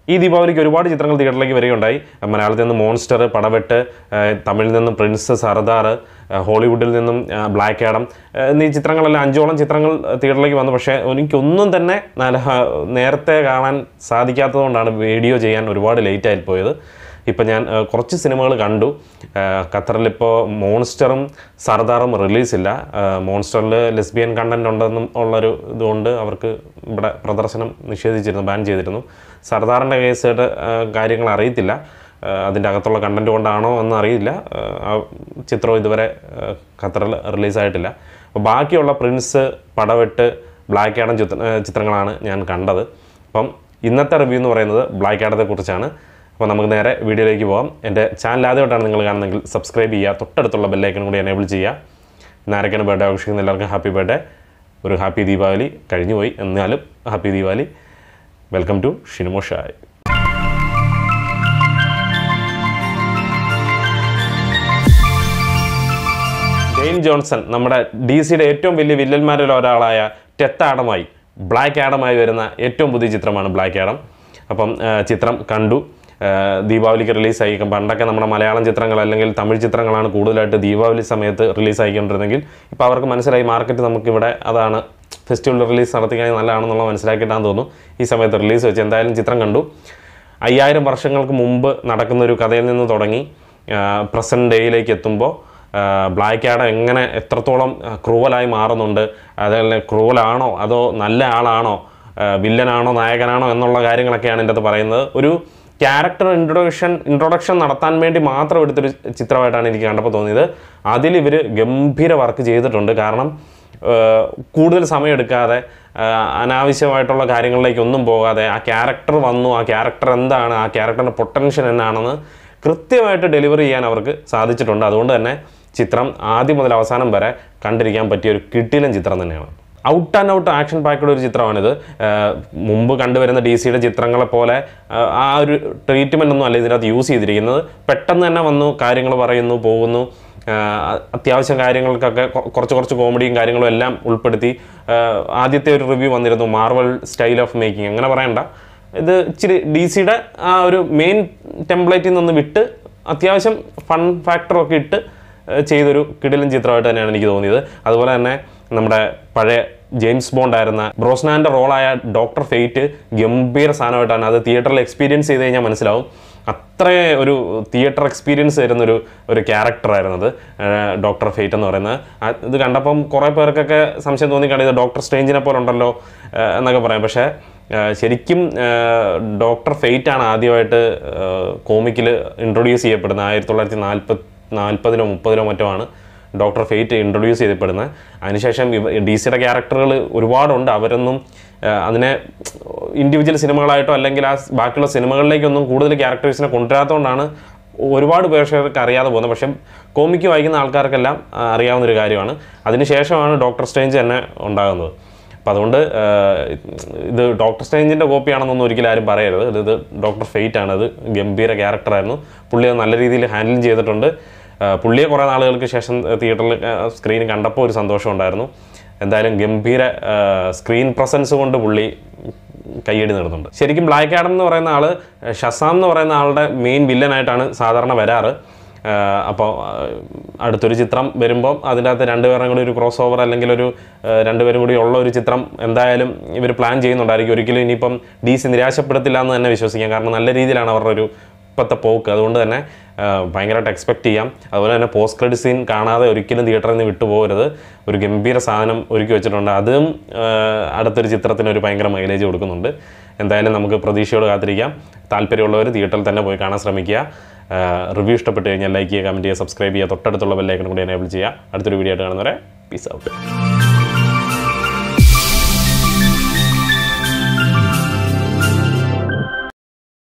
ഈ ദീപാവലിക്ക് ഒരുപാട് ചിത്രങ്ങൾ തിയേറ്ററിലേക്ക് വരികയുണ്ടായി മലയാളത്തിൽ നിന്ന് മോൺസ്റ്റർ പടവെട്ട് ഏഹ് തമിഴിൽ നിന്നും പ്രിൻസ് സർദാർ ഏഹ് ഹോളിവുഡിൽ നിന്നും ഏഹ് ബ്ലാക്ക് ആഡം ഏഹ് എന്നീ ചിത്രങ്ങളെല്ലാം അഞ്ചോളം ചിത്രങ്ങൾ തിയേറ്ററിലേക്ക് വന്നു പക്ഷേ എനിക്കൊന്നും തന്നെ നല്ല നേരത്തെ കാണാൻ സാധിക്കാത്തതുകൊണ്ടാണ് വീഡിയോ ചെയ്യാൻ ഒരുപാട് ലേറ്റ് ആയി പോയത് ഇപ്പം ഞാൻ ഏഹ്, കുറച്ച് സിനിമകൾ കണ്ടു ഏഹ്, ഖത്തറിലിപ്പോൾ മോൺസ്റ്ററും സർദാറും റിലീസില്ല ഏഹ്, മോൺസ്റ്ററിൽ ലെസ്ബിയൻ കണ്ടന്റ് ഉണ്ടെന്നും ഉള്ളൊരു ഇതുകൊണ്ട് അവർക്ക് ഇവിടെ പ്രദർശനം നിഷേധിച്ചിരുന്നു ബാൻ ചെയ്തിരുന്നു സർദാറിൻ്റെ കേസായിട്ട് ഏഹ്, കാര്യങ്ങൾ അറിയത്തില്ല ഏഹ്, അതിൻ്റെ അകത്തുള്ള കണ്ടന്റ് കൊണ്ടാണോ എന്ന് അറിയില്ല ഏഹ്, ആ ചിത്രം ഇതുവരെ ഏഹ്, ഖത്തറിൽ റിലീസായിട്ടില്ല അപ്പോൾ ബാക്കിയുള്ള പ്രിൻസ് പടവെട്ട് ബ്ലാക്ക് ആഡം ചിത്ര ഏഹ്, ചിത്രങ്ങളാണ് ഞാൻ കണ്ടത് അപ്പം ഇന്നത്തെ റിവ്യൂ എന്ന് പറയുന്നത് ബ്ലാക്ക് ആഡത്തെക്കുറിച്ചാണ് അപ്പോൾ നമുക്ക് നേരെ വീഡിയോയിലേക്ക് പോകാം എൻ്റെ ചാനൽ ആദ്യമായിട്ടാണ് നിങ്ങൾ കാണുന്നതെങ്കിൽ സബ്സ്ക്രൈബ് ചെയ്യുക തൊട്ടടുത്തുള്ള ബെല്ലൈക്കനും കൂടി എനേബിൾ ചെയ്യുക ഇന്ന് ആരൊക്കെയാണ് ബർത്ത്ഡേ ആഘോഷിക്കുന്ന എല്ലാവർക്കും ഹാപ്പി ബർത്ത്ഡേ ഒരു ഹാപ്പി ദീപാവലി കഴിഞ്ഞുപോയി എന്നാലും ഹാപ്പി ദീപാവലി വെൽക്കം ടു ഷിനിമോ ഷായ് ഡെയിൻ ജോൺസൺ നമ്മുടെ ഡി സിയുടെ ഏറ്റവും വലിയ വില്ലന്മാരിൽ ഒരാളായ ടെത്ത് ആഡമായി ബ്ലാക്ക് ആഡമായി വരുന്ന ഏറ്റവും പുതിയ ചിത്രമാണ് ബ്ലാക്ക് ആഡം അപ്പം ആ, ചിത്രം കണ്ടു ആ, ദീപാവലിക്ക് റിലീസായി പണ്ടൊക്കെ നമ്മുടെ മലയാളം ചിത്രങ്ങൾ അല്ലെങ്കിൽ തമിഴ് ചിത്രങ്ങളാണ് കൂടുതലായിട്ട് ദീപാവലി സമയത്ത് റിലീസ് ആയിക്കൊണ്ടിരുന്നെങ്കിൽ ഇപ്പോൾ അവർക്ക് മനസ്സിലായി മാർക്കറ്റ് നമുക്കിവിടെ അതാണ് ഫെസ്റ്റിവൽ റിലീസ് നടത്തിക്കാൻ നല്ലതാണെന്നുള്ള മനസ്സിലാക്കിയിട്ടാന്ന് തോന്നുന്നു ഈ സമയത്ത് റിലീസ് വെച്ച് എന്തായാലും ചിത്രം കണ്ടു അയ്യായിരം വർഷങ്ങൾക്ക് മുമ്പ് നടക്കുന്ന ഒരു കഥയിൽ നിന്ന് തുടങ്ങി പ്രസൻറ്റ് ഡേയിലേക്ക് എത്തുമ്പോൾ ബ്ലാക്ക് ആഡം എങ്ങനെ എത്രത്തോളം ക്രൂവലായി മാറുന്നുണ്ട് അതല്ല ക്രൂവലാണോ അതോ നല്ല ആളാണോ വില്ലനാണോ നായകനാണോ എന്നുള്ള കാര്യങ്ങളൊക്കെയാണ് എൻ്റെ അത് പറയുന്നത് ഒരു ക്യാരക്ടർ ഇൻട്രൊഡക്ഷൻ ഇൻട്രൊഡക്ഷൻ നടത്താൻ വേണ്ടി മാത്രം എടുത്തൊരു ചിത്രമായിട്ടാണ് എനിക്ക് കണ്ടപ്പോൾ തോന്നിയത് അതിൽ ഇവർ ഗംഭീര വർക്ക് ചെയ്തിട്ടുണ്ട് കാരണം ഏഹ് കൂടുതൽ സമയമെടുക്കാതെ ഏഹ് അനാവശ്യമായിട്ടുള്ള കാര്യങ്ങളിലേക്ക് ഒന്നും പോകാതെ ആ ക്യാരക്ടർ വന്നു ആ ക്യാരക്ടർ എന്താണ് ആ ക്യാരക്ടറിൻ്റെ പൊട്ടൻഷ്യൽ എന്നാണെന്ന് കൃത്യമായിട്ട് ഡെലിവറി ചെയ്യാൻ അവർക്ക് സാധിച്ചിട്ടുണ്ട് അതുകൊണ്ട് തന്നെ ചിത്രം ആദ്യം മുതൽ അവസാനം വരെ കണ്ടിരിക്കാൻ പറ്റിയ ഒരു കിട്ടിലൻ ചിത്രം തന്നെയാണ് out and out action packed ഒരു ചിത്രമാണിത് ഏഹ് മുമ്പ് കണ്ടുവരുന്ന ഡി സിയുടെ ചിത്രങ്ങളെ പോലെ ഏഹ് ആ ഒരു ട്രീറ്റ്മെൻ്റ് ഒന്നും അല്ല ഇതിനകത്ത് യൂസ് ചെയ്തിരിക്കുന്നത് പെട്ടെന്ന് തന്നെ വന്നു കാര്യങ്ങൾ പറയുന്നു പോകുന്നു ആഹ് അത്യാവശ്യം കാര്യങ്ങൾക്കൊക്കെ കൊ- കുറച്ച് കുറച്ച് കോമഡിയും കാര്യങ്ങളും എല്ലാം ഉൾപ്പെടുത്തി ആഹ് ആദ്യത്തെ ഒരു റിവ്യൂ വന്നിരുന്നു മാർവൽ സ്റ്റൈൽ ഓഫ് മേക്കിംഗ് അങ്ങനെ പറയണ്ട ഇത് ഇച്ചിരി ഡി സിയുടെ ആ ഒരു മെയിൻ ടെംപ്ലേറ്റിൽ നിന്ന് വിട്ട് അത്യാവശ്യം ഫൺ ഫാക്ടറൊക്കെ ഇട്ട് ഏഹ് ചെയ്തൊരു കിടിലൻ ചിത്രമായിട്ട് തന്നെയാണ് എനിക്ക് തോന്നിയത് അതുപോലെ തന്നെ നമ്മുടെ പഴയ ജെയിംസ് ബോണ്ട് ആയിരുന്ന ബ്രോസ്നാൻ്റെ റോളായ ഡോക്ടർ ഫെയ്റ്റ് ഗംഭീര സാധനമായിട്ടാണ് അത് തിയേറ്ററിൽ എക്സ്പീരിയൻസ് ചെയ്ത് കഴിഞ്ഞാൽ മനസ്സിലാവും അത്ര ഒരു തിയേറ്റർ എക്സ്പീരിയൻസ് തരുന്നൊരു ഒരു ക്യാരക്ടറായിരുന്നത് ഡോക്ടർ ഫെയ്റ്റ് എന്ന് പറയുന്നത് ആ, ഇത് കണ്ടപ്പം കുറേ പേർക്കൊക്കെ സംശയം തോന്നിക്കാണ് ഇത് ഡോക്ടർ സ്ട്രേഞ്ചിനെ പോലെ ഉണ്ടല്ലോ ആ, എന്നൊക്കെ പറയാം പക്ഷേ ആ, ശരിക്കും ഡോക്ടർ ഫെയ്റ്റ് ആണ് ആദ്യമായിട്ട് കോമിക്കിൽ ഇൻട്രൊഡ്യൂസ് ചെയ്യപ്പെടുന്നത് ആയിരത്തി തൊള്ളായിരത്തി നാൽപ്പത് നാൽപ്പതിലോ മുപ്പതിലോ മറ്റോ ആണ് ഡോക്ടർ ഫെയ്റ്റ് ഇൻട്രൊഡ്യൂസ് ചെയ്യപ്പെടുന്നത് അതിനുശേഷം ഡി സിയുടെ ക്യാരക്ടറുകൾ ഒരുപാടുണ്ട് അവരൊന്നും ആ, അതിനെ ഇൻഡിവിജ്വൽ സിനിമകളായിട്ടോ അല്ലെങ്കിൽ ആ സ് ബാക്കിയുള്ള സിനിമകളിലേക്കൊന്നും കൂടുതൽ ക്യാരക്ടേഴ്സിനെ കൊണ്ടുവരാത്തതുകൊണ്ടാണ് ഒരുപാട് പേർക്ക് അറിയാതെ പോകുന്നത് പക്ഷേ കോമിക്ക് വായിക്കുന്ന ആൾക്കാർക്കെല്ലാം ആ, അറിയാവുന്ന ഒരു കാര്യമാണ് അതിനുശേഷമാണ് ഡോക്ടർ സ്ട്രേഞ്ച് തന്നെ ഉണ്ടാകുന്നത് അപ്പം അതുകൊണ്ട് ആ, ഇത് ഡോക്ടർ സ്ട്രേഞ്ചിൻ്റെ കോപ്പിയാണെന്നൊന്നും ഒരിക്കലും ആരും പറയരുത് ഇത് ഇത് ഡോക്ടർ ഫെയ്റ്റ് ആണ് അത് ഗംഭീര ക്യാരക്ടറായിരുന്നു പുള്ളി അത് നല്ല രീതിയിൽ ഹാൻഡിൽ ചെയ്തിട്ടുണ്ട് ആ, പുള്ളിയെ കുറേ നാളുകൾക്ക് ശേഷം തിയേറ്ററിൽ സ്ക്രീൻ കണ്ടപ്പോൾ ഒരു സന്തോഷം ഉണ്ടായിരുന്നു എന്തായാലും ഗംഭീര സ്ക്രീൻ പ്രസൻസ് കൊണ്ട് പുള്ളി കയ്യടി നേടുന്നുണ്ട് ശരിക്കും ബ്ലാക്ക് ആഡം എന്ന് പറയുന്ന ആൾ ഷസാം എന്ന് പറയുന്ന ആളുടെ മെയിൻ വില്ലനായിട്ടാണ് സാധാരണ വരാറ് അപ്പോൾ അടുത്തൊരു ചിത്രം വരുമ്പോൾ അതിൻ്റെ അകത്ത് രണ്ടുപേരും കൂടി ഒരു ക്രോസ് ഓവർ അല്ലെങ്കിൽ ഒരു ആ, രണ്ടുപേരും കൂടി ഉള്ള ഒരു ചിത്രം എന്തായാലും ഇവർ പ്ലാൻ ചെയ്യുന്നുണ്ടായിരിക്കും ഒരിക്കലും ഇനിയിപ്പം ഡി സി നിരാശപ്പെടുത്തില്ല എന്ന് തന്നെ വിശ്വസിക്കാം കാരണം നല്ല രീതിയിലാണ് അവരുടെ ഒരു ഇപ്പോഴത്തെ പോക്ക് അതുകൊണ്ട് തന്നെ ആ, ഭയങ്കരമായിട്ട് എക്സ്പെക്ട് ചെയ്യാം അതുപോലെ തന്നെ പോസ്റ്റ് ക്രെഡിറ്റ് സീൻ കാണാതെ ഒരിക്കലും തിയേറ്ററിൽ നിന്ന് വിട്ടുപോകരുത് ഒരു ഗംഭീര സാധനം ഒരുക്കി വെച്ചിട്ടുണ്ട് അതും ആ, അടുത്തൊരു ചിത്രത്തിന് ഒരു ഭയങ്കര മൈലേജ് കൊടുക്കുന്നുണ്ട് എന്തായാലും നമുക്ക് പ്രതീക്ഷയോട് കാത്തിരിക്കാം താല്പര്യമുള്ളവർ തിയേറ്ററിൽ തന്നെ പോയി കാണാൻ ശ്രമിക്കുക റിവ്യൂ ഇഷ്ടപ്പെട്ട് കഴിഞ്ഞാൽ ലൈക്ക് ചെയ്യുക കമൻറ്റ് ചെയ്യുക സബ്സ്ക്രൈബ് ചെയ്യുക തൊട്ടടുത്തുള്ള ബെല്ലൈക്കൺ കൂടി എനേബിൾ ചെയ്യുക അടുത്തൊരു വീഡിയോ ആയിട്ട് കാണുന്നവരെ പീസ് ഔട്ട്